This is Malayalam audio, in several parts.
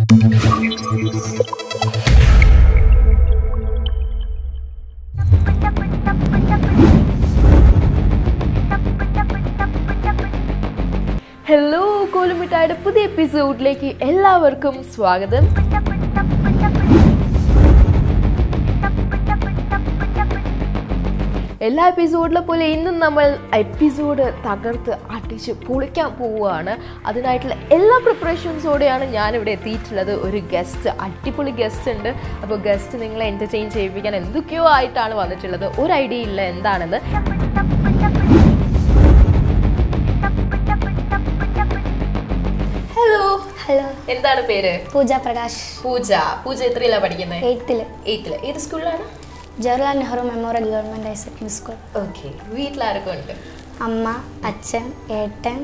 ഹലോ കോലുമിട്ടായുടെ പുതിയ എപ്പിസോഡിലേക്ക് എല്ലാവർക്കും സ്വാഗതം എല്ലാ എപ്പിസോഡിലെ പോലെ ഇന്നും നമ്മൾ എപ്പിസോഡ് തകർത്ത് അടിച്ച് പൊളിക്കാൻ പോവുകയാണ് അതിനായിട്ടുള്ള എല്ലാ പ്രിപ്പറേഷൻസോടെയാണ് ഞാനിവിടെ എത്തിയിട്ടുള്ളത് ഒരു ഗസ്റ്റ് അടിപൊളി ഗസ്റ്റ് ഉണ്ട് അപ്പോൾ ഗസ്റ്റ് നിങ്ങളെ എൻ്റർടൈൻ ചെയ്യിപ്പിക്കാൻ എന്തൊക്കെയോ ആയിട്ടാണ് വന്നിട്ടുള്ളത് ഒരു ഐഡിയ ഇല്ല എന്താണെന്ന് ഹലോ ഹലോ എന്താണ് പേര് പൂജ പ്രകാശ് പൂജ പൂജ എത്രയിലാണ് പഠിക്കുന്നത് എയ്ത്തിൽ എയ്ത്തില് ഏത് സ്കൂളിലാണ് Jawaharlal Nehru memorial government higher secondary school okay വീട്ടിലാരൊക്കെ ഉണ്ട് അമ്മ അച്ഛൻ ഏട്ടൻ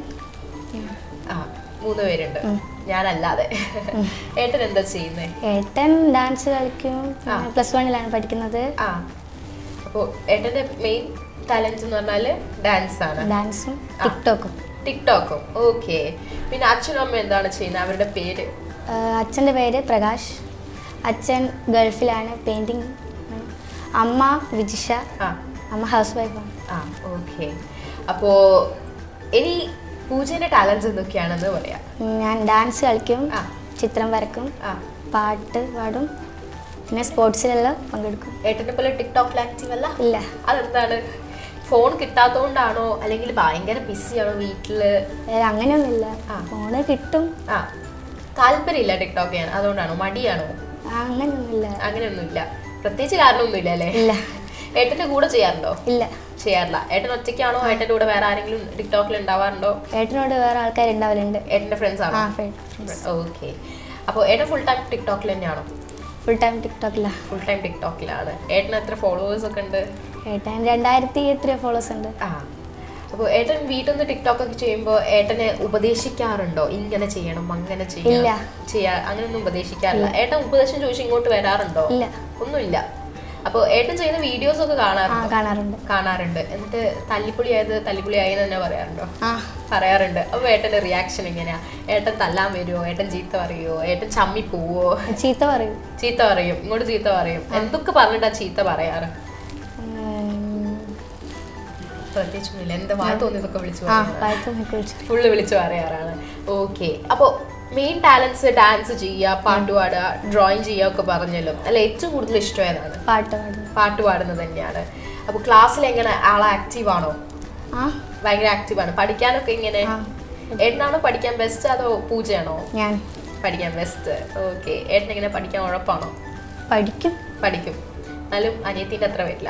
ആ മൂന്ന് പേരുണ്ട് ഞാനല്ലാതെ ഏട്ടൻ എന്താ ചെയ്യുന്നേ ഏട്ടൻ ഡാൻസ് കളിക്കും ആ. പ്ലസ് വണ്ണിലാണ് പഠിക്കുന്നത് ആ അപ്പോൾ ഏട്ടൻ്റെ മെയിൻ ടാലൻറ്റ് എന്ന് പറഞ്ഞാൽ ഡാൻസ് ആണ് ഡാൻസും ആ. ടിക്ടോക്കും ടിക്ടോക്കും ഓക്കെ പിന്നെ അച്ഛനും അമ്മയും എന്താണ് ചെയ്യുന്നത് അവരുടെ പേര് അച്ഛൻ്റെ പേര് പ്രകാശ് അച്ഛൻ ഗൾഫിലാണ് പെയിൻറ്റിങ് അമ്മ വിജിഷ ആ അമ്മ ഹൗസ് വൈഫാണ് ആ ഓക്കെ അപ്പോൾ ഇനി പൂജേൻ്റെ ടാലൻസ് എന്തൊക്കെയാണെന്ന് പറയാം ഞാൻ ഡാൻസ് കളിക്കും ആ. ചിത്രം വരക്കും ആ പാട്ട് പാടും പിന്നെ സ്പോർട്സിലെല്ലാം പങ്കെടുക്കും ഏട്ടനെ പോലെ ടിക്ടോക്കിൽ ആക്റ്റീവ് അല്ല ഇല്ല അതെന്താണ് ഫോൺ കിട്ടാത്തതുകൊണ്ടാണോ അല്ലെങ്കിൽ ഭയങ്കര ബിസിയാണോ വീട്ടില് വേറെ അങ്ങനെയൊന്നുമില്ല ആ. ഫോണ് കിട്ടും ആ താല്പര്യമില്ല ടിക്ടോക്ക് ചെയ്യാൻ അതുകൊണ്ടാണോ മടിയാണോ അങ്ങനെയൊന്നുമില്ല അങ്ങനെയൊന്നുമില്ല പ്രത്യേകിച്ച് കാരണമൊന്നുമില്ല അല്ലേ ഇല്ല ഏട്ടന്റെ കൂടെ ചെയ്യാറുണ്ടോ ഇല്ല ചെയ്യാറില്ല ഏട്ടൻ ഒറ്റയ്ക്കാണോ ഏട്ടന്റെ കൂടെ വേറെ ആരെങ്കിലും ടിക്ടോക്കിൽ ഉണ്ടാവാറുണ്ടോ ഏട്ടനോട് വേറെ ആൾക്കാരുണ്ടാവലുണ്ട് ഏട്ടന്റെ ഫ്രണ്ട്സ് ആണോ ആ ഫ്രണ്ട്സ് ഓക്കെ അപ്പോൾ ഏട്ടൻ ഫുൾ ടൈം ടിക്ടോക്കിൽ തന്നെയാണോ ഫുൾ ടൈം ടിക്ടോക്കില്ല ഫുൾ ടൈം ടിക്ടോക്കിലാണ് ഏട്ടന് എത്ര ഫോളോവേഴ്സ് ഒക്കെ ഉണ്ട് ഏട്ടൻ രണ്ടായിരത്തി എത്ര ഫോളോവേഴ്സ് ഉണ്ട് ആ അപ്പോൾ ഏട്ടൻ വീട്ടിൽ നിന്ന് ടിക്ടോക്ക് ഒക്കെ ചെയ്യുമ്പോൾ ഏട്ടനെ ഉപദേശിക്കാറുണ്ടോ ഇങ്ങനെ ചെയ്യണം അങ്ങനെ ഇല്ല. ചെയ്യണം ചെയ്യാ അങ്ങനെയൊന്നും ഉപദേശിക്കാറില്ല ഏട്ടൻ ഉപദേശം ചോദിച്ച് ഇങ്ങോട്ട് വരാറുണ്ടോ ഇല്ല ഒന്നുമില്ല അപ്പോൾ ഏട്ടൻ ചെയ്യുന്ന വീഡിയോസ് ഒക്കെ ആ കാണാറുണ്ടോ കാണാറുണ്ട് കാണാറുണ്ട് എന്നിട്ട് തല്ലിപ്പൊളി ആയത് തല്ലിപ്പൊളി ആയി തന്നെ പറയാറുണ്ടോ ആ പറയാറുണ്ട് അപ്പോൾ ഏട്ടൻ്റെ റിയാക്ഷൻ എങ്ങനെയാ ഏട്ടൻ തല്ലാൻ വരുമോ ഏട്ടൻ ചീത്ത പറയുമോ ഏട്ടൻ ചമ്മി പോവോ ചീത്ത പറയും ചീത്ത പറയും ഇങ്ങോട്ട് ചീത്ത പറയും എന്തൊക്കെ പറഞ്ഞിട്ടാ ചീത്ത പറയാറ് ഉം, പ്രത്യേകിച്ചൊന്നുമില്ല എന്താ വായ തോന്നിയതൊക്കെ വിളിച്ചു ആ പറയാറ് പായത്തൊക്കെ വിളിച്ചു ഫുള്ള് വിളിച്ചു പറയാറാണ് ഓക്കെ അപ്പോൾ മെയിൻ ടാലൻസ് ഡാൻസ് ചെയ്യുക പാട്ട് പാടുക ഡ്രോയിങ് ചെയ്യുക ഒക്കെ പറഞ്ഞല്ലോ അല്ല ഏറ്റവും കൂടുതൽ ഇഷ്ടം ഏതാണ് പാട്ട് പാടുന്നു പാട്ട് പാടുന്നത് തന്നെയാണ് അപ്പോൾ ക്ലാസ്സിൽ എങ്ങനെ ആളെ ആക്റ്റീവ് ആണോ ആ ഭയങ്കര ആക്റ്റീവ് ആണ് പഠിക്കാനൊക്കെ ഇങ്ങനെ ആ. ഏട്ടനാണോ പഠിക്കാൻ ബെസ്റ്റ് അതോ പൂജയാണോ ഞാൻ പഠിക്കാൻ ബെസ്റ്റ് ഓക്കെ ഏട്ടൻ എങ്ങനെ പഠിക്കാൻ ഉഴപ്പാണോ പഠിക്കും പഠിക്കും എന്നാലും അനിയത്തിൻ്റെ അത്ര വരില്ല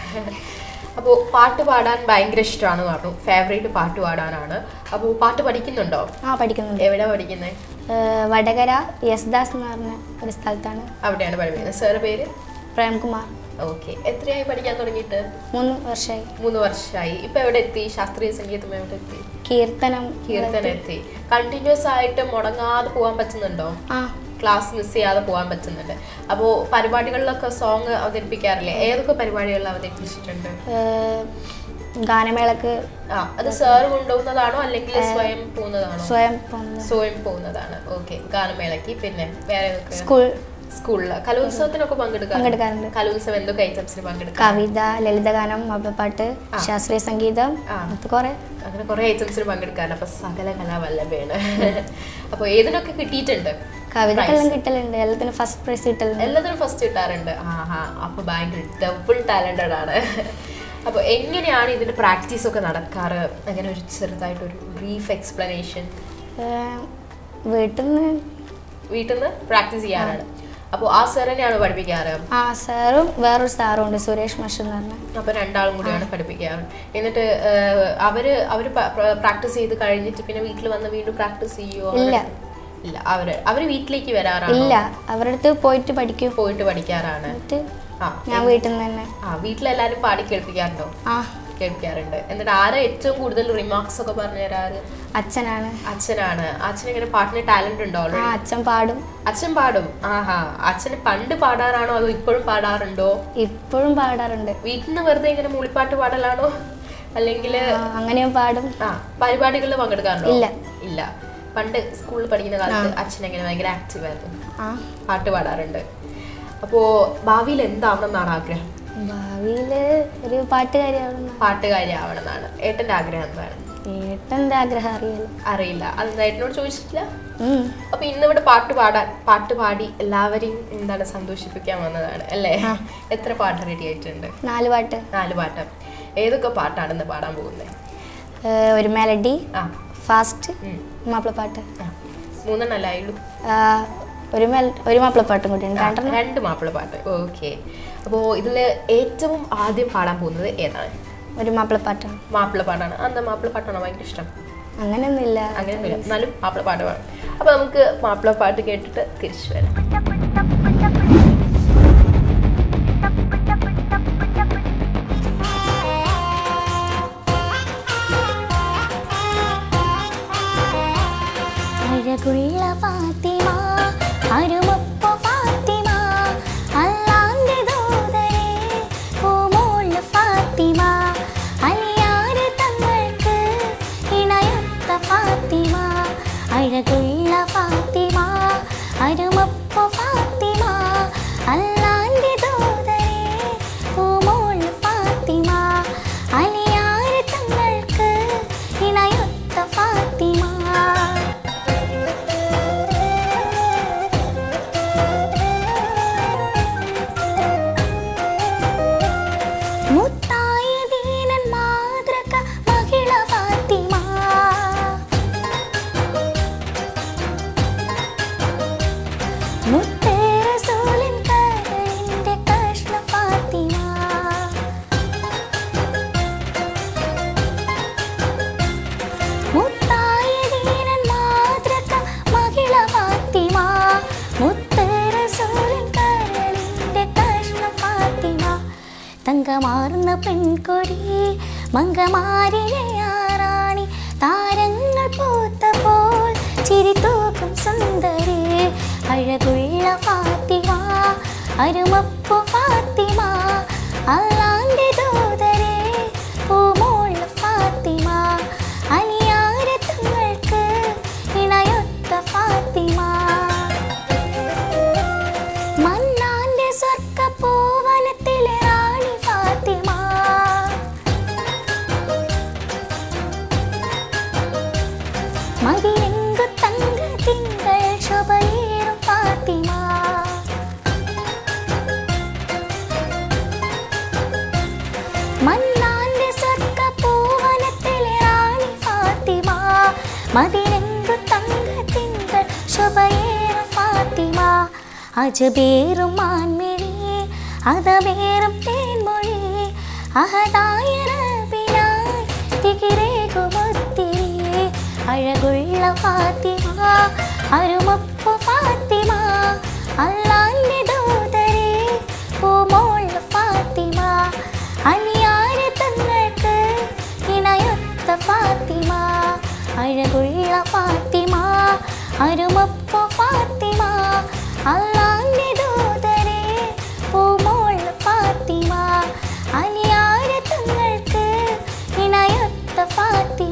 അപ്പോൾ പാട്ട് പാടാൻ ഭയങ്കര ഇഷ്ടമാണ് പറഞ്ഞു ഫേവറേറ്റ് പാട്ട് പാടാനാണ് അപ്പോൾ പാട്ട് പഠിക്കുന്നുണ്ടോ ആ പഠിക്കുന്നുണ്ട് എവിടെ പഠിക്കുന്നത് ഏഹ്, വടകര യെസ്ദാസ് എന്ന് പറഞ്ഞ ഒരു സ്ഥലത്താണ് അവിടെയാണ് പഠിക്കുന്നത് സാറ് പേര് പ്രേംകുമാർ ഓക്കെ എത്രയായി പഠിക്കാൻ തുടങ്ങിയിട്ട് മൂന്ന് വർഷമായി മൂന്ന് വർഷമായി ഇപ്പൊ എവിടെ എത്തി ശാസ്ത്രീയ സംഗീതം എവിടെ എത്തി കീർത്തനം കീർത്തന എത്തി കണ്ടിന്യൂസ് ആയിട്ട് മുടങ്ങാതെ പോകാൻ പറ്റുന്നുണ്ടോ ആ ക്ലാസ് മിസ് ചെയ്യാതെ പോകാൻ പറ്റുന്നുണ്ട് അപ്പോൾ പരിപാടികളിലൊക്കെ സോങ് അവതരിപ്പിക്കാറില്ലേ ഏതൊക്കെ പരിപാടികളിൽ അവതരിപ്പിച്ചിട്ടുണ്ട് ഏഹ്, ഗാനമേളക്ക് ആ അത് സാറ് കൊണ്ടുപോകുന്നതാണോ അല്ലെങ്കിൽ സ്വയം പോകുന്നതാണോ സ്വയം പോകുന്നത് സ്വയം പോകുന്നതാണ് ഓക്കെ ഗാനമേളയ്ക്ക് പിന്നെ വേറെ ഏതൊക്കെ സ്കൂൾ സ്കൂളിൽ കലോത്സവത്തിനൊക്കെ പങ്കെടുക്കാം പങ്കെടുക്കാറുണ്ട് കലോത്സവം എന്തൊക്കെ ഐറ്റംസിന് പങ്കെടുക്കാം കവിത ലളിതഗാനം മബപ്പാട്ട് ആ. ശാസ്ത്രീയ സംഗീതം ആ. അത് കുറെ അങ്ങനെ കുറെ ഐറ്റംസിന് പങ്കെടുക്കാറുണ്ട് അപ്പൊ സകല കലാവല്ലഭയാണ് അപ്പൊ ഏതിനൊക്കെ കിട്ടിയിട്ടുണ്ട് കവിതക്കെല്ലാം കിട്ടലുണ്ട് എല്ലാത്തിനും ഫസ്റ്റ് പ്രൈസ് കിട്ടലുണ്ട് എല്ലാത്തിനും ഫസ്റ്റ് കിട്ടാറുണ്ട് ആഹാ അപ്പൊ ഭയങ്കര ഡബിൾ ടാലന്റഡ് ആണ് അപ്പൊ എങ്ങനെയാണ് ഇതിന്റെ പ്രാക്ടീസ് ഒക്കെ നടക്കാറ് അങ്ങനെ ഒരു ചെറുതായിട്ട് ഒരു ബ്രീഫ് എക്സ്പ്ലനേഷൻ ഏഹ്, വീട്ടിൽ നിന്ന് വീട്ടിൽ നിന്ന് പ്രാക്ടീസ് ചെയ്യാനാണ് അപ്പോൾ ആ സാർ തന്നെയാണ് പഠിപ്പിക്കാറ് ആ സാറും വേറൊരു സാറും ഉണ്ട് സുരേഷ് മഷ് എന്ന് പറഞ്ഞ അപ്പൊ രണ്ടാളും കൂടിയാണ് പഠിപ്പിക്കാറ് എന്നിട്ട് ഏഹ്, അവര് അവര് പ്രാക്ടീസ് ചെയ്ത് കഴിഞ്ഞിട്ട് പിന്നെ വീട്ടിൽ വന്ന് വീണ്ടും പ്രാക്ടീസ് ചെയ്യുമോ ഇല്ല. ഇല്ല അവര് അവര് വീട്ടിലേക്ക് വരാറാണ് ഇല്ല അവരുടെ അടുത്ത് പോയിട്ട് പഠിക്കും പോയിട്ട് പഠിക്കാറാണ് എന്നിട്ട് ആ ഞാൻ വീട്ടിൽ നിന്ന് തന്നെ ആ വീട്ടിലെല്ലാരും പാടി കേൾപ്പിക്കാറുണ്ടോ ആ കേൾപ്പിക്കാറുണ്ട് എന്നിട്ട് ആരാ ഏറ്റവും കൂടുതൽ റിമാർക്സ് ഒക്കെ പറഞ്ഞു തരാറ് അച്ഛനാണ് അച്ഛനാണ് അച്ഛൻ ഇങ്ങനെ പാട്ടിന് ടാലന്റ് ഉണ്ടോ ആ ഓൾറെഡി അച്ഛൻ പാടും അച്ഛൻ പാടും ആഹാ അച്ഛന് പണ്ട് പാടാറാണോ അതോ ഇപ്പോഴും പാടാറുണ്ടോ ഇപ്പോഴും പാടാറുണ്ട് വീട്ടിൽ നിന്ന് വെറുതെ ഇങ്ങനെ മൂളിപ്പാട്ട് പാടലാണോ അല്ലെങ്കിൽ ആ, അങ്ങനെയും പാടും ആ പരിപാടികളിൽ പങ്കെടുക്കാറുണ്ടോ ഇല്ല. ഇല്ല പണ്ട് സ്കൂളിൽ പഠിക്കുന്ന കാലത്ത് അച്ഛൻ എങ്ങനെ ഭയങ്കര ആക്റ്റീവ് ആയിരുന്നു ആ പാട്ട് പാടാറുണ്ട് അപ്പോ ഭാവിയിൽ എന്താവണം എന്നാണ് ആഗ്രഹം ഭാവിയിൽ ഒരു പാട്ടുകാരിയാവുന്ന പാട്ടുകാരി ആവണം എന്നാണ് ഏട്ടന്റെ ആഗ്രഹം എന്താണ് ഏട്ടൻ്റെ ആഗ്രഹം അറിയില്ല അറിയില്ല അത് ഏട്ടനോട് ചോദിച്ചിട്ടില്ല ഉം. അപ്പൊ ഇന്നിവിടെ പാട്ട് പാടാൻ പാട്ട് പാടി എല്ലാവരെയും എന്താണ് സന്തോഷിപ്പിക്കാൻ വന്നതാണ് അല്ലേ എത്ര പാട്ട് റെഡി ആയിട്ടുണ്ട് നാല് പാട്ട് നാല് പാട്ട് ഏതൊക്കെ പാട്ടാണ് ഇന്ന് പാടാൻ പോകുന്നത് ഏ, ഒരു മെലഡി ആ ഫാസ്റ്റ് ഉം. മാപ്പിളപ്പാട്ട് ആ. മൂന്നെണ്ണല്ലേ ആയുള്ളൂ ആ, ഒരു മെൽ ഒരു മാപ്പിളപ്പാട്ടും കൂടി ഉണ്ട് രണ്ടെണ്ണം രണ്ട് മാപ്പിള പാട്ട് ഓക്കെ അപ്പോൾ ഇതിൽ ഏറ്റവും ആദ്യം പാടാൻ പോകുന്നത് ഏതാണ് ഒരു മാപ്പിളപ്പാട്ടാണ് മാപ്പിള പാട്ടാണ് എന്താ മാപ്പിള പാട്ടാണോ ഭയങ്കര ഇഷ്ടം അങ്ങനെയൊന്നുമില്ല അങ്ങനെയൊന്നുമില്ല എന്നാലും മാപ്പിള പാട്ട് പാടാം അപ്പോൾ നമുക്ക് മാപ്പിള പാട്ട് കേട്ടിട്ട് തിരിച്ചു വരാം അഴകുള്ള ഫാത്തിമ അരുമപ്പ ഫാത്തിമ അല്ലാന്റെ ദൂതരെ പൂമോള് ഫാത്തിമ അലിയാര് തങ്ങൾക്ക് ഇണയൊത്ത ഫാത്തിമ അഴകുള്ള ഫാത്തിമ അരുമപ്പ ഫാത്തിമ അല്ലാന്റെ ദൂതരെ പൂമോള് ഫാത്തിമ അലിയാര് തങ്ങൾക്ക് ഇണയൊത്ത ഫാത്തിമ മുത്തായ ദീനൻ മാതൃക മഹിള ഫാത്തിമ മുത്തേര സോലൻ കരളിന്റെ കഷ്ണ ഫാത്തിമ മുത്തായ ദീനൻ മാതൃക മഹിള ഫാത്തിമ മുത്തേര സോലൻ കരളിന്റെ കഷ്ണ ഫാത്തിമ തങ്കമാർന്ന പെൺകൊടി മങ്കമാരിയാറാണി താരങ്ങൾ പൂത്തപ്പോൾ ചിരി തൂക്കും സുന്ദരി അഴകുള്ള ഫാത്തിമ അരുമപ്പു ഫാത്തിമ അല്ലാന്റെ ദൂതരെ പൂമോള ഫാത്തിമ അനിയാര തങ്ങൾക്ക് ഇണയൊത്ത ഫാത്തിമ മന്നാന്റെ സ്വർഗ പൂവനത്തിലെ റാണി ഫാത്തിമ മതിയെങ്കു തങ്ക തിങ്കൾ ശോഭയേറും ഫാത്തിമ മന്നാന്റെ സ്വർഗ പൂവനത്തിലെ റാണി ഫാത്തിമ മതിയെങ്കു തങ്ക തിങ്കൾ ശോഭയേറും ഫാത്തിമ അജബേറും മാൻമിഴി അതമേറും തേൻമൊഴി അഹദായ റബ്ബിനായി തികിരേകുമൊത്തിരി അഴകുള്ള ഫാത്തിമ അരുമപ്പു ഫാത്തിമ അല്ലാന്റെ ദൂതരെ പൂമോൾ ഫാത്തിമ അലിയാര തങ്ങൾക്ക് ഇണയൊത്ത ഫാത്തിമ അഴകുള്ള ഫാത്തിമ അരുമപ്പു ഫാത്തിമ അല്ലാന്റെ ദൂതരെ പൂമോൾ ഫാത്തിമ അലിയാര തങ്ങൾക്ക് ഇണയൊത്ത ഫാത്തിമ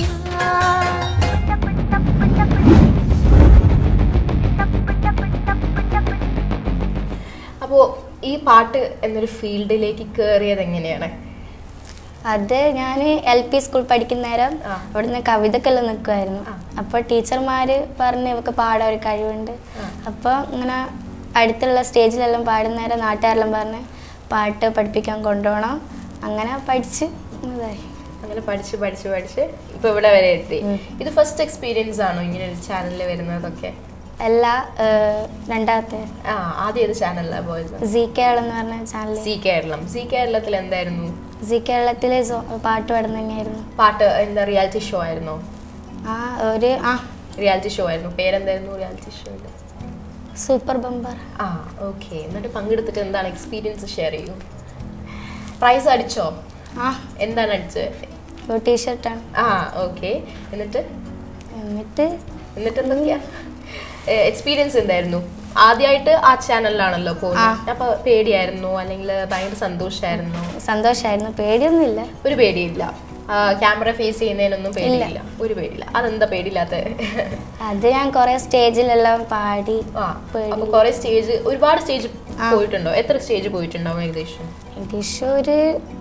അപ്പോൾ ഈ പാട്ട് എന്നൊരു ഫീൽഡിലേക്ക് കയറിയത് എങ്ങനെയാണ് അത് ഞാൻ എൽ പി സ്കൂൾ പഠിക്കുന്ന നേരം ആ. അവിടുന്ന് കവിതക്കെല്ലാം നിൽക്കുമായിരുന്നു ആ. അപ്പോൾ ടീച്ചർമാർ പറഞ്ഞ് ഇവക്ക് പാടാൻ ഒരു കഴിവുണ്ട് ആ. അപ്പോൾ ഇങ്ങനെ അടുത്തുള്ള സ്റ്റേജിലെല്ലാം പാടുന്ന നേരം നാട്ടുകാരെല്ലാം പറഞ്ഞ് പാട്ട് പഠിപ്പിക്കാൻ കൊണ്ടുപോകണം അങ്ങനെ പഠിച്ച് ഇതായി അങ്ങനെ പഠിച്ച് പഠിച്ച് പഠിച്ച് ഇപ്പൊ ഇവിടെ വരെ എത്തി ഉം. ഇത് ഫസ്റ്റ് എക്സ്പീരിയൻസ് ആണോ ഇങ്ങനെ ഒരു ചാനലിൽ വരുന്നതൊക്കെ എല്ലാ ഏഹ്, രണ്ടാമത്തെ ആ ആദ്യം ഏത് ചാനലിലാണ് പോയത് സി കേരളം എന്ന് പറഞ്ഞ ചാനൽ സി കേരളം സി കേരളത്തിൽ എന്തായിരുന്നു സി കേരളത്തിൽ പാട്ട് പാടുന്ന തന്നെയായിരുന്നു പാട്ട് എന്താ റിയാലിറ്റി ഷോ ആയിരുന്നോ ആ ഒരു ആ റിയാലിറ്റി ഷോ ആയിരുന്നു പേരെന്തായിരുന്നു റിയാലിറ്റി ഷോയുടെ സൂപ്പർ ബമ്പർ ആ ഓക്കെ എന്നിട്ട് പങ്കെടുത്തിട്ട് എന്താണ് എക്സ്പീരിയൻസ് ഷെയർ ചെയ്യൂ പ്രൈസ് അടിച്ചോ ആ എന്താണ് അടിച്ചത് ഒരു ടീഷർട്ടാണ് ആ ഓക്കെ എന്നിട്ട് എന്നിട്ട് എന്നിട്ട് എന്തൊക്കെയാ എക്സ്പീരിയൻസ് എന്തായിരുന്നു ആദ്യമായിട്ട് ആ ചാനലിലാണല്ലോ പോകുന്നത് അപ്പൊ പേടിയായിരുന്നു അല്ലെങ്കിൽ ഭയങ്കര സന്തോഷമായിരുന്നു സന്തോഷമായിരുന്നു പേടിയൊന്നുമില്ല ഒരു പേടിയില്ല ക്യാമറ ഫേസ് ചെയ്യുന്നതിനൊന്നും പേടിയില്ല ഒരു പേടിയില്ല അതെന്താ പേടിയില്ലാത്ത അത് ഞാൻ കുറേ സ്റ്റേജിലെല്ലാം പാടി ആ പേടി. അപ്പൊ കുറെ സ്റ്റേജ് ഒരുപാട് സ്റ്റേജ് ആ. പോയിട്ടുണ്ടോ എത്ര സ്റ്റേജ് പോയിട്ടുണ്ടാവും ഏകദേശം ഏകദേശം ഒരു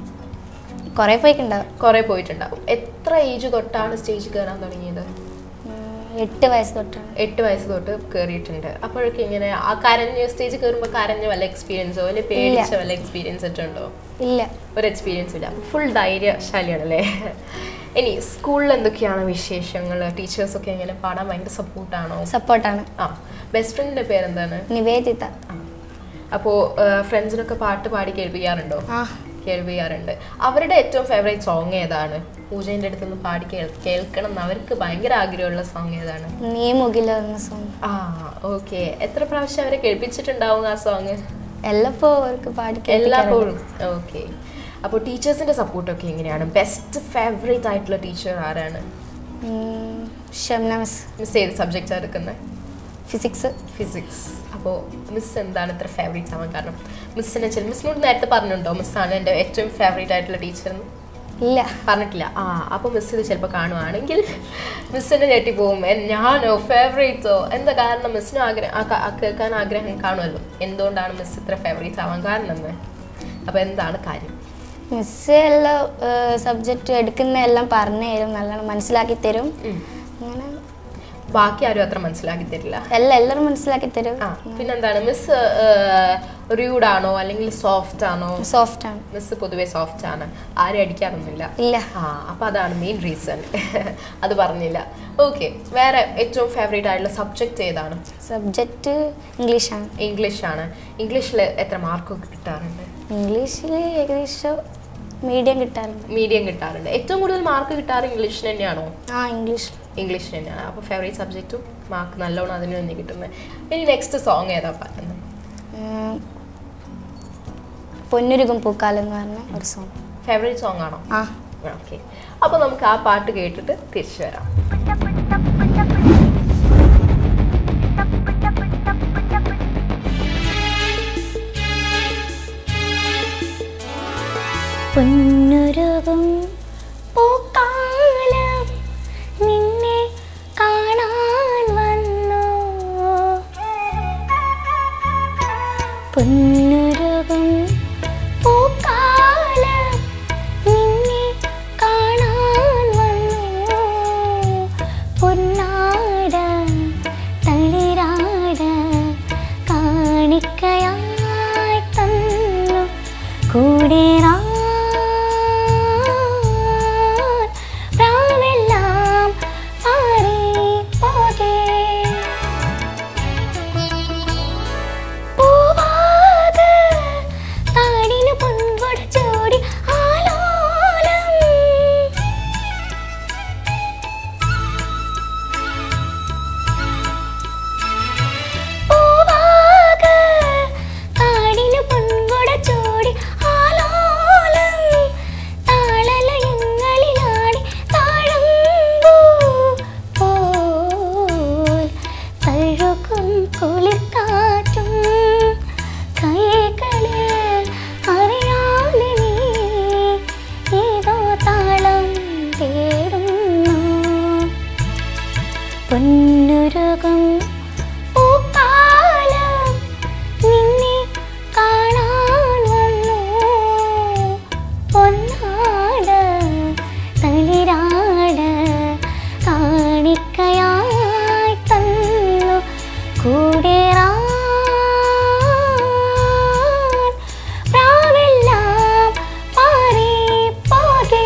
കുറേ പോയിക്കുണ്ടാവും കുറെ പോയിട്ടുണ്ടാവും എത്ര ഏജ് തൊട്ടാണ് സ്റ്റേജ് കയറാൻ തുടങ്ങിയത് ഉം, എട്ട് വയസ്സ് തൊട്ടാണ് എട്ട് വയസ്സ് തൊട്ട് കയറിയിട്ടുണ്ട് അപ്പോഴൊക്കെ ഇങ്ങനെ ആ കരഞ്ഞ സ്റ്റേജ് കയറുമ്പോൾ കരഞ്ഞ വല്ല എക്സ്പീരിയൻസോ അല്ലെങ്കിൽ പേടിച്ച വല്ല എക്സ്പീരിയൻസ് ഒക്കെ ഉണ്ടോ ഇല്ല ഒരു എക്സ്പീരിയൻസും ഇല്ല ഫുൾ ധൈര്യശാലിയാണല്ലേ ഇനി സ്കൂളിൽ എന്തൊക്കെയാണ് വിശേഷങ്ങൾ ടീച്ചേഴ്സൊക്കെ എങ്ങനെ പാടാൻ ഭയങ്കര സപ്പോർട്ടാണോ സപ്പോർട്ടാണ് ആ ബെസ്റ്റ് ഫ്രണ്ടിന്റെ പേരെന്താണ് നിവേദിത അപ്പോൾ ഫ്രണ്ട്സിനൊക്കെ പാട്ട് പാടി കേൾപ്പിക്കാറുണ്ടോ ആ കേൾപ്പിക്കാറുണ്ട് അവരുടെ ഏറ്റവും ഫേവറേറ്റ് സോങ് ഏതാണ് പൂജേൻ്റെ അടുത്ത് നിന്ന് പാടി കേൾ കേൾക്കണം എന്ന് അവർക്ക് ഭയങ്കര ആഗ്രഹമുള്ള സോങ് ഏതാണ് നീ മുകില എന്ന സോങ് ആ ഓക്കെ എത്ര പ്രാവശ്യം അവരെ കേൾപ്പിച്ചിട്ടുണ്ടാവും ആ സോങ് എല്ലപ്പോൾ അവർക്ക് പാടി കേൾപ്പിക്കാറുണ്ട്. എല്ലാപ്പോഴും ഓക്കെ അപ്പോൾ ടീച്ചേഴ്സിന്റെ സപ്പോർട്ടൊക്കെ എങ്ങനെയാണ് ബെസ്റ്റ് ഫേവറേറ്റ് ആയിട്ടുള്ള ടീച്ചർ ആരാണ് ഉം, ഷംന മിസ് മിസ് ഏത് സബ്ജക്റ്റാണ് എടുക്കുന്നത് ഫിസിക്സ് ഫിസിക്സ് അപ്പോൾ മിസ് എന്താണ് ഇത്ര ഫേവറേറ്റ് ആവാൻ കാരണം മിസ്സിനെ ചില മിസ്സിനോട് നേരത്തെ പറഞ്ഞിട്ടുണ്ടോ മിസ്സാണ് എൻ്റെ ഏറ്റവും ഫേവറേറ്റ് ആയിട്ടുള്ള ടീച്ചർ എന്ന് ഇല്ല പറഞ്ഞിട്ടില്ല ആ അപ്പോൾ മിസ് ഇത് ചിലപ്പോൾ കാണുവാണെങ്കിൽ മിസ്സിൻ്റെ ഞെട്ടിപ്പോവും എൻ- ഞാനോ ഫേവറേറ്റോ എന്താ കാരണം മിസ്സിനും ആഗ്രഹം ആ ക- ആ കേൾക്കാൻ ആഗ്രഹം കാണുമല്ലോ എന്തുകൊണ്ടാണ് മിസ് ഇത്ര ഫേവറേറ്റ് ആവാൻ കാരണം എന്ന് അപ്പോൾ എന്താണ് കാര്യം മിസ് എല്ലാ സബ്ജക്റ്റ് എടുക്കുന്ന എല്ലാം പറഞ്ഞു തരും നല്ലോണം മനസ്സിലാക്കി തരും ഉം. അങ്ങനെ ബാക്കി ആരും അത്ര മനസ്സിലാക്കി തരില്ല എല്ലാം എല്ലാവരും മനസ്സിലാക്കി തരും ആ പിന്നെന്താണ് മിസ് റൂഡാണോ അല്ലെങ്കിൽ സോഫ്റ്റ് ആണോ സോഫ്റ്റ് ആണ് മിസ് പൊതുവേ സോഫ്റ്റ് ആണ് ആരും അടിക്കാറൊന്നുമില്ല ഇല്ല ആ അപ്പൊ അതാണ് മെയിൻ റീസൺ അത് പറഞ്ഞില്ല ഓക്കെ വേറെ ഏറ്റവും ഫേവറേറ്റ് ആയിട്ടുള്ള സബ്ജക്റ്റ് ഏതാണ് സബ്ജക്റ്റ് ഇംഗ്ലീഷാണ് ഇംഗ്ലീഷ് ആണ് ഇംഗ്ലീഷിൽ എത്ര മാർക്കൊക്കെ കിട്ടാറുണ്ട് ഇംഗ്ലീഷിൽ ഏകദേശം മീഡിയം കിട്ടാറുണ്ട് മീഡിയം കിട്ടാറുണ്ട് ഏറ്റവും കൂടുതൽ മാർക്ക് കിട്ടാറ് ഇംഗ്ലീഷിന് തന്നെയാണോ ആ ഇംഗ്ലീഷ് ഇംഗ്ലീഷിന് തന്നെയാണ് അപ്പോൾ ഫേവറേറ്റ് സബ്ജക്റ്റും മാർക്ക് നല്ലോണം അതിന് തന്നെ കിട്ടുന്നത് ഇനി നെക്സ്റ്റ് സോങ് ഏതാ പാടുന്നത് ഉം, പൊന്നുരുകും പൂക്കാലം എന്ന് പറഞ്ഞ ഒരു സോങ് ഫേവറേറ്റ് സോങ് ആണോ ആ ഓക്കെ അപ്പോൾ നമുക്ക് ആ പാട്ട് കേട്ടിട്ട് തിരിച്ചു വരാം പൊന്നുരുകും പൂക്കാലം നിന്നെ കാണാൻ വന്നു പൊന്നുരുകും പൂക്കാലം നിന്നെ കാണാൻ വന്നു പൊന്നാട തളിരാട കാണിക്കയായി തന്നു കൂടിരാൻ പ്രാവെല്ലാം പാറി പോകേ പൂവാക കാടിന് പൊൻകൊട ചൂടി ആലോലം പൂവാക കാടിന് പൊൻകൊട ചൂടി ആലോലം താളലയങ്ങളിലാടി താഴമ്പൂ പോൽ തഴുകും കുളിർക്കാറ്റും കൈകളിൽ അറിയാതെ നീ ഏതോ താളം തേടുന്നു പൊന്നുരുകും പൂക്കാലം നിന്നെ കാണാൻ വന്നു പൊന്നാട തളിരാട കാണിക്കയായി തന്നു കൂടേറാൻ പ്രാവെല്ലാം പാറി പോകേ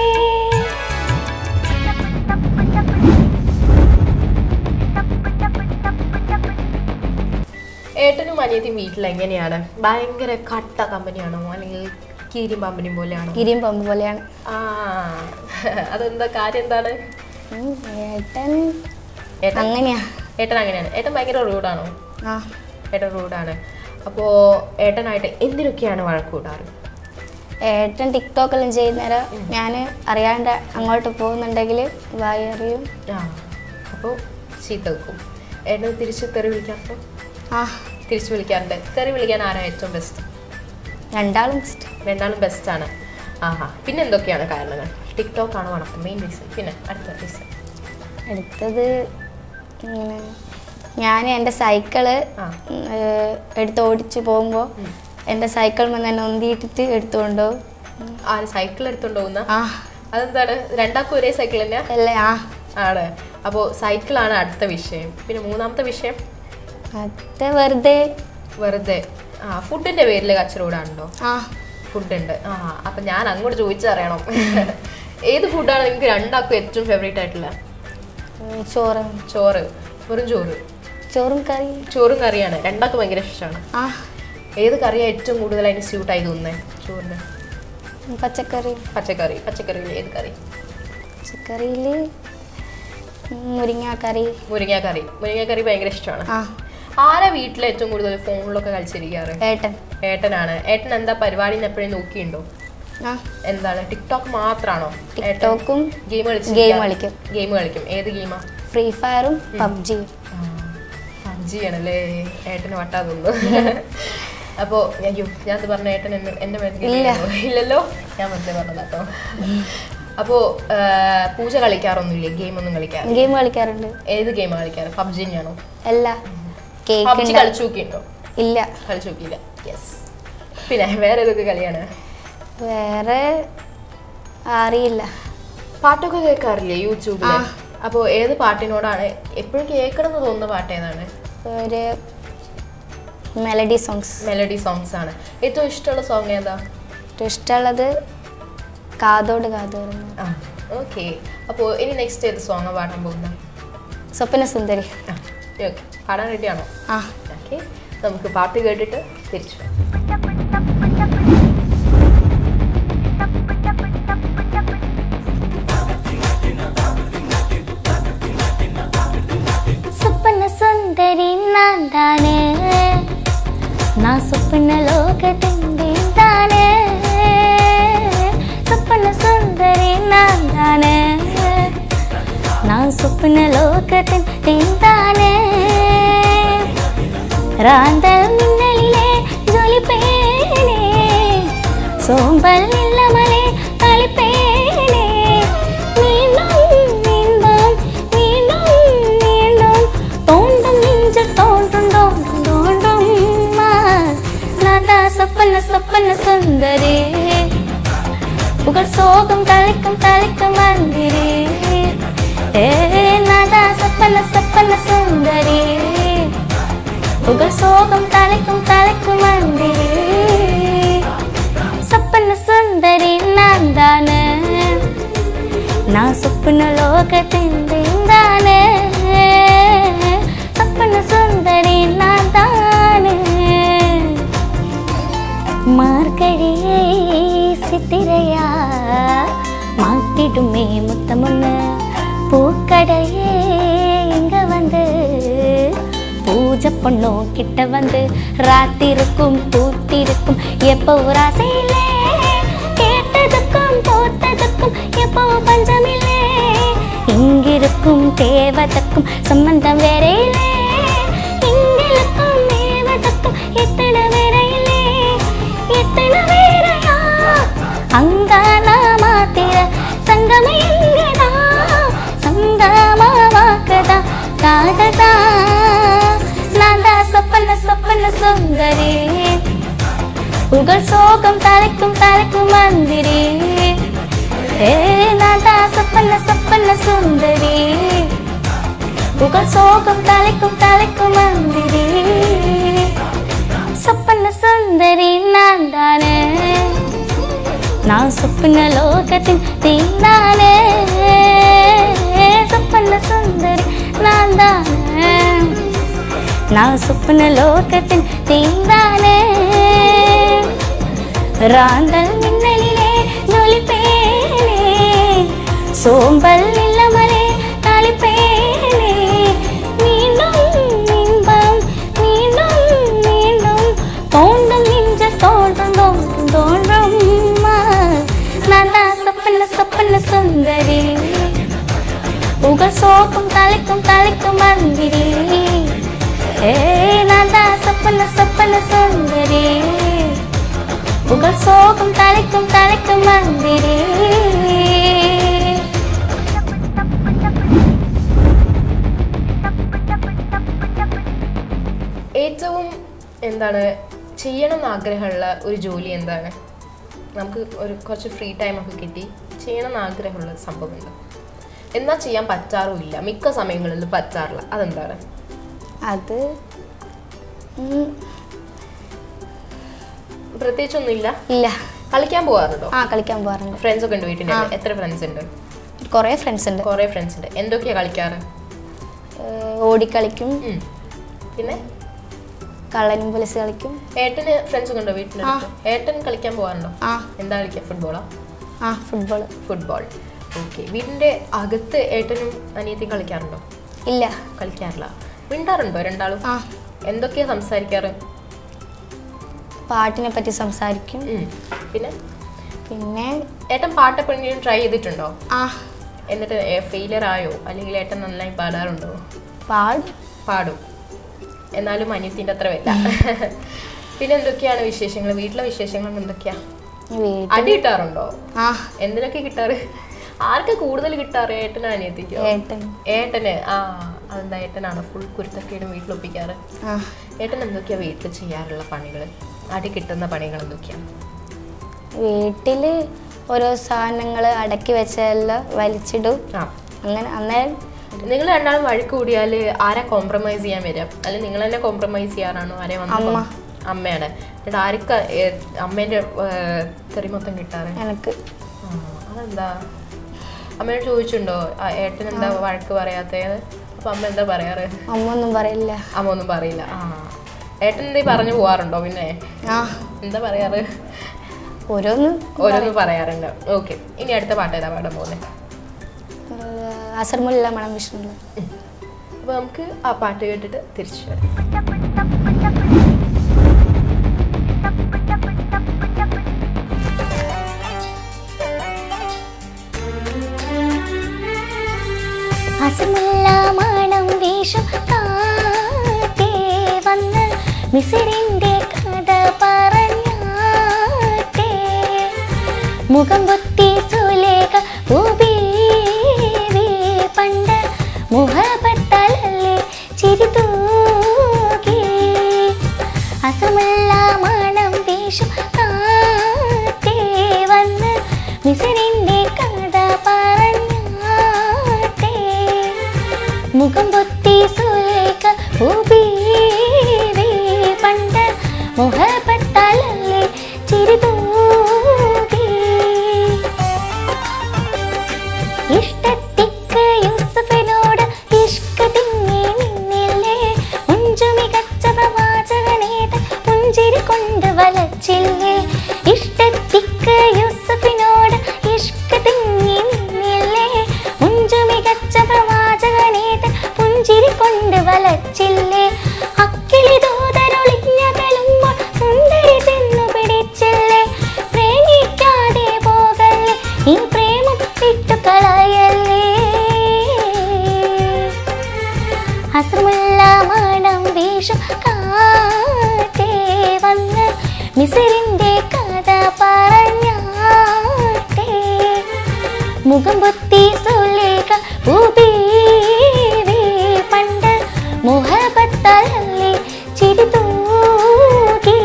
ഏട്ടനും അനിയത്തിയും വീട്ടിൽ എങ്ങനെയാണ് ഭയങ്കര കട്ട കമ്പനിയാണോ അല്ലെങ്കിൽ കീരിയും പമ്പനിയും പോലെയാണോ ഗിരിയും പമ്പ് പോലെയാണ് ആ അതെന്താ കാര്യം എന്താണ് ഉം, ഏട്ടൻ ഏട്ടൻ അങ്ങനെയാ ഏട്ടൻ അങ്ങനെയാണ് ഏട്ടൻ ഭയങ്കര റൂഡാണോ ആ ഏട്ടൻ റൂഡാണ് അപ്പോൾ ഏട്ടനായിട്ട് എന്തിനൊക്കെയാണ് വഴക്ക് കൂടാറ് ഏട്ടൻ ടിക്ടോക്കെല്ലാം ചെയ്യുന്നേരം ഞാൻ അറിയാണ്ട് അങ്ങോട്ട് പോകുന്നുണ്ടെങ്കിൽ വായി അറിയും ആ അപ്പോൾ ചീത്ത വെക്കും ഏട്ടൻ തിരിച്ച് തെറി വിളിക്കാറുണ്ടോ ആ തിരിച്ച് വിളിക്കാറുണ്ട് തെറി വിളിക്കാൻ ആരാ ഏറ്റവും ബെസ്റ്റ് രണ്ടാളും ഇഷ്ടം രണ്ടാളും ബെസ്റ്റാണ് ആഹാ പിന്നെ എന്തൊക്കെയാണ് കാരണങ്ങൾ ടിക്ടോക്ക് ആണ് one of the main reason പിന്നെ അടുത്ത റീസൺ അടുത്തത് ഇങ്ങനെ ഞാൻ എൻ്റെ സൈക്കിള് ആ. ഏഹ്, എടുത്ത് ഓടിച്ച് പോകുമ്പോൾ എൻ്റെ സൈക്കിൾ തന്നെ നൊന്തിയിട്ടിട്ട് എടുത്തുകൊണ്ട് പോകും. ആര് സൈക്കിൾ എടുത്തോണ്ട് പോകുന്ന ആ അതെന്താണ് രണ്ടാൾക്കും ഒരേ സൈക്കിൾ തന്നെയാ അല്ലേ ആ ആണ് അപ്പോൾ സൈക്കിളാണ് അടുത്ത വിഷയം പിന്നെ മൂന്നാമത്തെ വിഷയം അത് വെറുതെ വെറുതെ ആ ഫുഡിന്റെ പേരിൽ കച്ചറോടാണല്ലോ ആ ഫുഡുണ്ട് ആ അപ്പം ഞാൻ അങ്ങോട്ട് ചോദിച്ചറിയണം ഏത് ഫുഡാണ് നിങ്ങൾക്ക് രണ്ടാൾക്കും ഏറ്റവും ഫേവറേറ്റ് ആയിട്ടുള്ള ഉം, ചോറ് ചോറ് വെറും ചോറ് ചോറും കറി ചോറും കറിയാണ് രണ്ടാൾക്കും ഭയങ്കര ഇഷ്ടമാണ് ആ ഏത് കറിയാണ് ഏറ്റവും കൂടുതൽ അതിന് സ്യൂട്ടായി തോന്നുന്നത് ചോറിന് പച്ചക്കറി പച്ചക്കറി പച്ചക്കറിയിൽ ഏത് കറി പച്ചക്കറിയിൽ മുരിങ്ങാക്കറി മുരിങ്ങാക്കറി മുരിങ്ങാക്കറി ഭയങ്കര ഇഷ്ടമാണ് ആ ആരാ വീട്ടിൽ ഏറ്റവും കൂടുതൽ ഫോണിലൊക്കെ കളിച്ചിരിക്കാറ് ഏട്ടൻ ഏട്ടനാണ് ഏട്ടൻ എന്താ പരിപാടി എപ്പോഴും നോക്കിയിട്ടുണ്ടോ ആ എന്താണ് ടിക്ടോക്ക് മാത്രാണോ ടിക്ടോക്കും ഗെയിം കളിച്ച് ഗെയിം കളിക്കും ഗെയിം കളിക്കും ഏത് ഗെയിമാ ഫ്രീ ഫയറും പബ്ജിയും പബ്ജി ആണല്ലേ ഏട്ടന് വട്ടാ തോന്നുന്നു അപ്പോ അയ്യോ ഞാൻ അത് പറഞ്ഞ ഏട്ടൻ എന്നെ എന്റെ മേത്ത് ഇല്ല. കയറിയോ? ഇല്ലല്ലോ ഞാൻ വെറുതെ പറഞ്ഞതാട്ടോ അപ്പോ ആ, പൂജ കളിക്കാറൊന്നുമില്ലേ ഗെയിം ഒന്നും കളിക്കാറ് ഗെയിം കളിക്കാറുണ്ട് ഏത് ഗെയിമാണ് കളിക്കാറ് പബ്ജി തന്നെയാണോ അല്ല കേക്ക് പബ്ജി കളിച്ചു നോക്കിയിട്ടുണ്ടോ ഇല്ല കളിച്ചു നോക്കിയില്ല യെസ് പിന്നെ വേറെ ഏതൊക്കെ കളിയാണ് വേറെ അറിയില്ല പാട്ടൊക്കെ കേൾക്കാറില്ലേ യൂട്യൂബിൽ ആ. അപ്പോൾ ഏത് പാട്ടിനോടാണ് എപ്പോഴും കേൾക്കണം എന്ന് തോന്നുന്ന പാട്ട് ഏതാണ് ഒരു മെലഡി സോങ്സ് മെലഡി സോങ്സ് ആണ് ഏറ്റവും ഇഷ്ടമുള്ള സോങ് ഏതാ ഏറ്റവും ഇഷ്ടമുള്ളത് കാതോട് കാതോട് ആ ഓക്കെ അപ്പോൾ ഇനി നെക്സ്റ്റ് ഏത് സോങ്ങാണ് പാടാൻ പോകുന്നത് സ്വപ്ന സുന്ദരി ആ ഓക്കെ പാടാൻ റെഡിയാണോ ആ ഓക്കെ നമുക്ക് പാട്ട് കേട്ടിട്ട് തിരിച്ചു വരാം സ്വപ്ന സുന്ദരി നാന്താണ് నా സ്വപ്ന ലോകത്തിൻ്റെ താന് സ്വപ്ന സുന്ദരി നാന്താണ് నా സ്വപ്ന ലോകത്തിൻ്റെ താന് റാന്തൽ മിന്നലിലെ ജ്വലിപ്പേനേ സോമ്പൽ നില്ലമലെ കളിപ്പേനേ വീണ്ടും വീണ്ടും വീണ്ടും വീണ്ടും തോണ്ടും നെഞ്ചിൽ തോണ്ടും തോണ്ടും തോണ്ടും നാദാ സ്വപ്ന സ്വപ്ന സുന്ദരി പുകൾ സോകം തളിക്കും തളിക്കും മന്ദിരേ ഏ നാദാ സ്വപ്ന സ്വപ്ന സുന്ദരി പുകൾ സോകം തളിക്കും തളിക്കും മന്ദിരേ സ്വപ്ന സുന്ദരി നാന്താണ് నా സ്വപ്ന ലോകത്തിൻ്റെ എന്താണ് സ്വപ്ന സുന്ദരി നാന്താണ് മാർഗഴിയെ സിത്തിരയാ மாத்திடுமே முத்தமுன்னு பூக்கடையே இங்க வந்து பூஜை பொண்ணும் கிட்ட வந்து ராத்திருக்கும் பூத்திருக்கும் எப்போ ஒரு ஆசையிலே கேட்டதுக்கும் போட்டதுக்கும் எப்போ பஞ்சமில்லே இங்கிருக்கும் தேவதற்கும் சம்பந்தம் வேறையிலே இங்கிருக்கும் தேவதற்கும் எத்தனை வேறையிலே எத்தனை வேறையா அங்கானா மாத்திர சங்கம எங்கடா சங்கமாவாக்கதா காததா நான்தா சொப்பன சொப்பன சுந்தரி புகழ் சோகம் தலைக்கும் தலைக்கும் மந்திரி ஏ நான்தா சொப்பன சொப்பன சுந்தரி புகழ் சோகம் தலைக்கும் தலைக்கும் மந்திரி சொப்பன சுந்தரி நான் தானே நான் சொப்பன லோகத்தின் தீந்தானே சொப்பன சுந்தரி நான் தானே நான் சொப்பன லோகத்தின் தீந்தானே ராந்தல் மின்னலிலே ஜொலிப்பேனே சோம்பல் இல்லாமலே தளிப்பேனே மீண்டும் இன்பம் மீண்டும் மீண்டும் தோண்டும் நெஞ்ச தோன்றும் தோன்றும் தோன்றும் நான் தான் சொப்பன சொப்பன சுந்தரி புகழ் சோக்கும் தலைக்கும் தலைக்கும் மந்திரி ஏ நான் தான் சொப்பன சொப்பன சுந்தரி புகழ் சோகம் தலைக்கும் தலைக்கும் மந்திரி എന്താണ് ചെയ്യണം എന്ന് ആഗ്രഹമുള്ള ഒരു ജോലി എന്താണ് നമുക്ക് ഒരു കുറച്ച് ഫ്രീ ടൈം ഒക്കെ കിട്ടി ചെയ്യണം എന്ന് ആഗ്രഹമുള്ള ഒരു സംഭവം എന്താ എന്നാ ചെയ്യാൻ പറ്റാറുമില്ല മിക്ക സമയങ്ങളിലും പറ്റാറില്ല അതെന്താണ് അത് ഉം, പ്രത്യേകിച്ചൊന്നുമില്ല ഇല്ല കളിക്കാൻ പോകാറുണ്ടോ ആ കളിക്കാൻ പോകാറുണ്ട് ഫ്രണ്ട്സ് ഒക്കെ ഉണ്ട് വീട്ടിൽ എത്ര ഫ്രണ്ട്സ് ഉണ്ട് കുറേ ഫ്രണ്ട്സ് ഉണ്ട് കുറേ ഫ്രണ്ട്സ് ഉണ്ട് എന്തൊക്കെയാ കളിക്കാറ് ഏഹ് ഓടിക്കളിക്കും ഉം. പിന്നെ കള്ളനും പോലീസ് കളിക്കും ഏട്ടന് ഫ്രണ്ട്സ് ഒക്കെ ഉണ്ടോ വീട്ടിനടുത്ത് ഏട്ടൻ കളിക്കാൻ പോകാറുണ്ടോ ആ എന്താ കളിക്കുക ഫുട്ബോളാ ആ ഫുട്ബോൾ ഫുട്ബോൾ ഓക്കെ വീടിന്റെ അകത്ത് ഏട്ടനും അനിയത്തിയും കളിക്കാറുണ്ടോ ഇല്ല കളിക്കാറില്ല മിണ്ടാറുണ്ടോ രണ്ടാളും ആ എന്തൊക്കെയാ സംസാരിക്കാറ് പാട്ടിനെ പറ്റി സംസാരിക്കും ഉം. പിന്നെ പിന്നെ ഏട്ടൻ പാട്ടെപ്പോഴെങ്കിലും ട്രൈ ചെയ്തിട്ടുണ്ടോ ആ എന്നിട്ട് ഫെയിലിയർ ആയോ അല്ലെങ്കിൽ ഏട്ടൻ നന്നായി പാടാറുണ്ടോ പാടും പാടും എന്നാലും അനിയത്തിൻ്റെ അത്ര വരില്ല പിന്നെ എന്തൊക്കെയാണ് വിശേഷങ്ങൾ വീട്ടിലെ വിശേഷങ്ങൾ എന്തൊക്കെയാ വീട്ടിൽ അടി കിട്ടാറുണ്ടോ ആ എന്തിനൊക്കെ കിട്ടാറ് ആർക്കാ കൂടുതൽ കിട്ടാറ് ഏട്ടനോ അനിയത്തിക്കോ ഏട്ടൻ ഏട്ടന് ആ അതെന്താ ഏട്ടനാണ് ഫുൾ കുരുത്തക്കേടും വീട്ടിലൊപ്പിക്കാറ് ആ ഏട്ടൻ എന്തൊക്കെയാ വീട്ടിൽ ചെയ്യാറുള്ള പണികൾ അടി കിട്ടുന്ന പണികൾ എന്തൊക്കെയാണ് വീട്ടിൽ ഓരോ സാധനങ്ങൾ അടക്കി വെച്ചെല്ലാം വലിച്ചിടും ആ അങ്ങനെ അന്നേരം നിങ്ങൾ രണ്ടാളും വഴക്ക് കൂടിയാൽ ആരാ കോംപ്രമൈസ് ചെയ്യാൻ വരിക അല്ലെങ്കിൽ നിങ്ങൾ തന്നെ കോംപ്രമൈസ് ചെയ്യാറാണോ ആരെ വന്ന് അമ്മ. അമ്മയാണ് എന്നിട്ട് ആർക്കാ ഏ, അമ്മേന്റെ ഏ, തെറി മൊത്തം കിട്ടാറ് എനിക്ക് ആ, അതെന്താ അമ്മയോട് ചോദിച്ചിട്ടുണ്ടോ ആ, ഏട്ടൻ എന്താ വഴക്ക് പറയാത്തത് അപ്പൊ അമ്മ എന്താ പറയാറ് അമ്മ ഒന്നും പറയില്ല അമ്മ ഒന്നും പറയില്ല ആ ഏട്ടൻ എന്തേ പറഞ്ഞു പോവാറുണ്ടോ പിന്നെ ആ എന്താ പറയാറ് ഓരോന്ന് ഓരോന്ന് പറയാറുണ്ട് ഓക്കെ ഇനി അടുത്ത പാട്ട് ഏതാ പാടാൻ പോകുന്നത് അസർമുല്ല മണം വിഷ്ണു അപ്പൊ നമുക്ക് ആ പാട്ട് കേട്ടിട്ട് തിരിച്ചു വരാം അസമുള്ള മണം വീശും കാറ്റേ വന്ന് മിസിറിന്റെ കഥ പറഞ്ഞാട്ടേ മുഖം പൊത്തി സുലേഖ ഭൂബീവി പണ്ട് മുഹബത്തലല്ലേ ചിരി തൂകി അസമുള്ള മണം വീശും കാറ്റേ വന്ന് മിസിറിന്റെ കഥ പറഞ്ഞാട്ടേ മുഖം പൊത്തി സുലേഖ ഭൂബീവി പണ്ട് മുഹബത്തലല്ലേ ചിരി തൂകി ഇഷ്ടത്തിക്ക് യൂസഫിനോട് ഇഷ്ക തിങ്ങി നിന്നില്ലേ മുഞ്ചു മികച്ച പ്രവാചകനേത പുഞ്ചിരി കൊണ്ട് വലച്ചില്ലേ ഇഷ്ടത്തിക്ക് യൂസഫിനോട് ഇഷ്ക തിങ്ങി നിന്നില്ലേ മുഞ്ചു മികച്ച പ്രവാചകനേത പുഞ്ചിരി കൊണ്ട് വലച്ചില്ലേ അക്കിളി ദൂതരൊളിഞ്ഞകലുമ്പോൾ സുന്ദരി ചെന്നു പിടിച്ചില്ലേ പ്രേമിക്കാതെ പോകല്ലേ ഈ പ്രേമം വിട്ടുകളയല്ലേ അസമുള്ള മണം വീശും കാറ്റേ വന്ന് മിസിറിന്റെ കഥ പറഞ്ഞാട്ടേ മുഖം പൊത്തി സുലേഖ ഭൂബീവി പണ്ട് മുഹബത്തലല്ലേ ചിരി തൂകി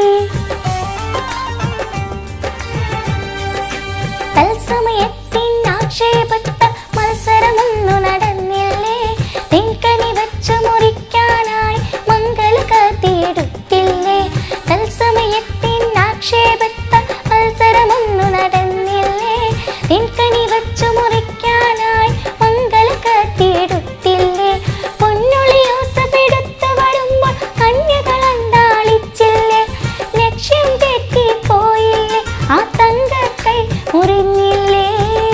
തത്സമയത്തിൻ ആക്ഷേപത്ത മത്സരമൊന്നു നടന്നില്ലേ തെങ്കനി വെച്ചു മുറിക്കാനായി മംഗള കത്തിയെടുത്തില്ലേ തത്സമയത്തിൻ ആക്ഷേപത്ത മത്സരമൊന്നു നടന്നില്ലേ തെങ്കനി വെച്ചു മുറിക്കാനായി മംഗള കത്തിയെടുത്തില്ലേ പൊന്നുളി യൂസഫെടുത്തു വരുമ്പോൾ കന്യകളണ്ടാളിച്ചില്ലേ ലക്ഷ്യം തെറ്റിപ്പോയില്ലേ ആ തങ്കക്കൈ മുറിഞ്ഞില്ലേ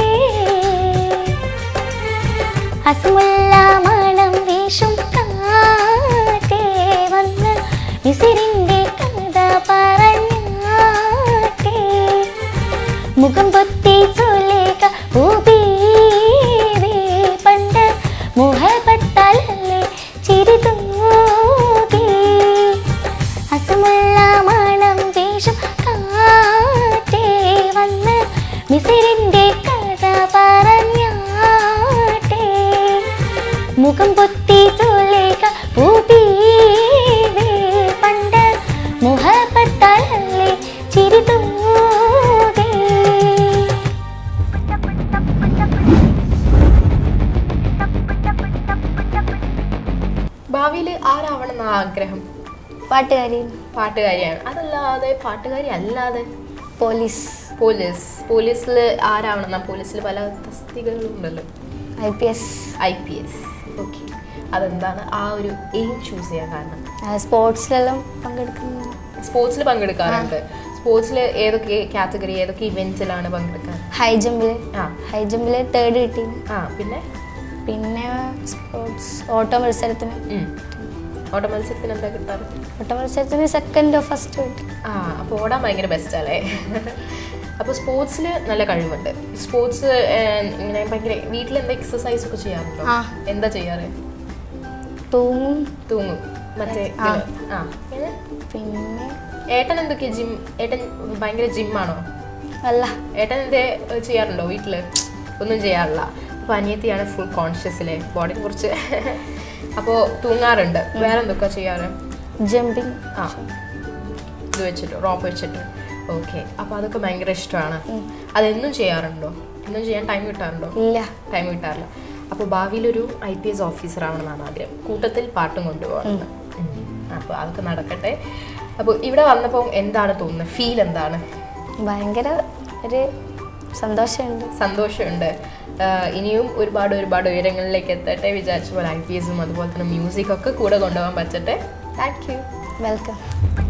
അസമുള്ള മണം വീശും കാറ്റേ വന്ന് മിസിറിന്റെ കഥ പറഞ്ഞാട്ടേ മുഖം പൊത്തി സുലേഖ ഭൂബീവി പണ്ട് മുഹബത്തലല്ലേ ചിരി തൂകി അസമുള്ള മണം വീശും കാറ്റേ വന്ന് മിസിറിന്റെ കഥ പറഞ്ഞാട്ടേ മുഹബത്താലല്ലേ ചിരി തൂകി ഭാവിയിൽ ആരാവണം എന്ന ആഗ്രഹം പാട്ടുകാരി പാട്ടുകാരിയാണ് അതല്ലാതെ പാട്ടുകാരി അല്ലാതെ പോലീസ് പോലീസ് പോലീസിൽ ആരാവണം എന്നാ പോലീസിൽ പല തസ്തികകളുണ്ടല്ലോ I P S I P S okay അതെന്താണ് ആ ഒരു എയിം ചൂസ് ചെയ്യാൻ കാരണം സ്പോർട്സിലെല്ലാം പങ്കെടുക്കുന്നു സ്പോർട്സിൽ പങ്കെടുക്കാറുണ്ട് സ്പോർട്സിൽ ഏതൊക്കെ കാറ്റഗറി ഏതൊക്കെ ഇവൻറ്റ്സിലാണ് പങ്കെടുക്കാൻ ഹൈ ജമ്പിൽ ആ ഹൈ ജമ്പിൽ തേർഡ് കിട്ടി ആ പിന്നെ പിന്നെ സ്പോർട്സ് ഓട്ടോ മത്സരത്തിന് ഉം. ഓട്ട മത്സരത്തിന് എന്താ കിട്ടാറ് ഓട്ടോ മത്സരത്തിന് സെക്കൻഡോ ഫസ്റ്റ് കിട്ടി ആ അപ്പോൾ ഓടാൻ ഭയങ്കര ബെസ്റ്റ് അല്ലേ അപ്പോൾ സ്പോർട്സിൽ നല്ല കഴിവുണ്ട് സ്പോർട്സ് ഇങ്ങനെ ഭയങ്കര വീട്ടിൽ എന്താ എക്സസൈസ് ഒക്കെ ചെയ്യാറുണ്ടോ ആ. എന്താ ചെയ്യാറ് തൂങ്ങും തൂങ്ങും മറ്റേ ആ. ഇതില്. ആ പിന്നെ പിന്നെ ഏട്ടൻ എന്തൊക്കെയാ ജിം ഏട്ടൻ ഭയങ്കര ജിമ്മാണോ അല്ല ഏട്ടൻ എന്തേ ഏഹ്, ചെയ്യാറുണ്ടോ വീട്ടിൽ ഒന്നും ചെയ്യാറില്ല അപ്പോൾ അനിയത്തിയാണ് ഫുൾ കോൺഷ്യസിലെ ബോഡിയെ കുറിച്ച് അപ്പോൾ തൂങ്ങാറുണ്ട് വേറെ എന്തൊക്കെയാ ചെയ്യാറ് ജമ്പിങ് ആ ഇത് വെച്ചിട്ട് റോപ്പ് വെച്ചിട്ട് ഓക്കെ അപ്പോൾ അതൊക്കെ ഭയങ്കര ഇഷ്ടമാണ് അതെന്നും ചെയ്യാറുണ്ടോ എന്നും ചെയ്യാൻ ടൈം കിട്ടാറുണ്ടോ ഇല്ല ടൈം കിട്ടാറില്ല അപ്പോൾ ഭാവിയിലൊരു ഐ പി എസ് ഓഫീസർ ആവണമെന്നാണ് ആഗ്രഹം കൂട്ടത്തിൽ പാട്ടും കൊണ്ടുപോകണം അപ്പോൾ അതൊക്കെ നടക്കട്ടെ അപ്പോൾ ഇവിടെ വന്നപ്പോൾ എന്താണ് തോന്നുന്നത് ഫീൽ എന്താണ് ഭയങ്കര ഒരു സന്തോഷമുണ്ട് സന്തോഷമുണ്ട് ആഹ് ഇനിയും ഒരുപാട് ഒരുപാട് ഉയരങ്ങളിലേക്ക് എത്തട്ടെ വിചാരിച്ച പോലെ ഐ പി എസും അതുപോലെ തന്നെ മ്യൂസിക്കൊക്കെ കൂടെ കൊണ്ടുപോകാൻ പറ്റട്ടെ താങ്ക് യു വെൽക്കം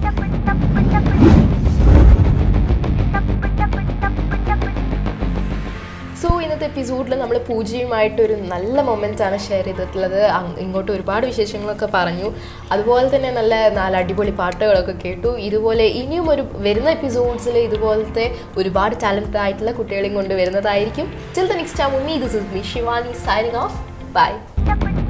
സോ ഇന്നത്തെ എപ്പിസോഡിൽ നമ്മൾ പൂജയുമായിട്ട് ഒരു നല്ല മൊമെൻ്റ് ആണ് ഷെയർ ചെയ്തിട്ടുള്ളത് അങ് ഇങ്ങോട്ട് ഒരുപാട് വിശേഷങ്ങളൊക്കെ പറഞ്ഞു അതുപോലെ തന്നെ നല്ല നാല് അടിപൊളി പാട്ടുകളൊക്കെ കേട്ടു ഇതുപോലെ ഇനിയും ഒരു വരുന്ന എപ്പിസോഡ്സിൽ ഇതുപോലത്തെ ഒരുപാട് ടാലൻറ്റഡ് ആയിട്ടുള്ള കുട്ടികളെയും കൊണ്ട് വരുന്നതായിരിക്കും ചില next time me this is me Shivani signing off by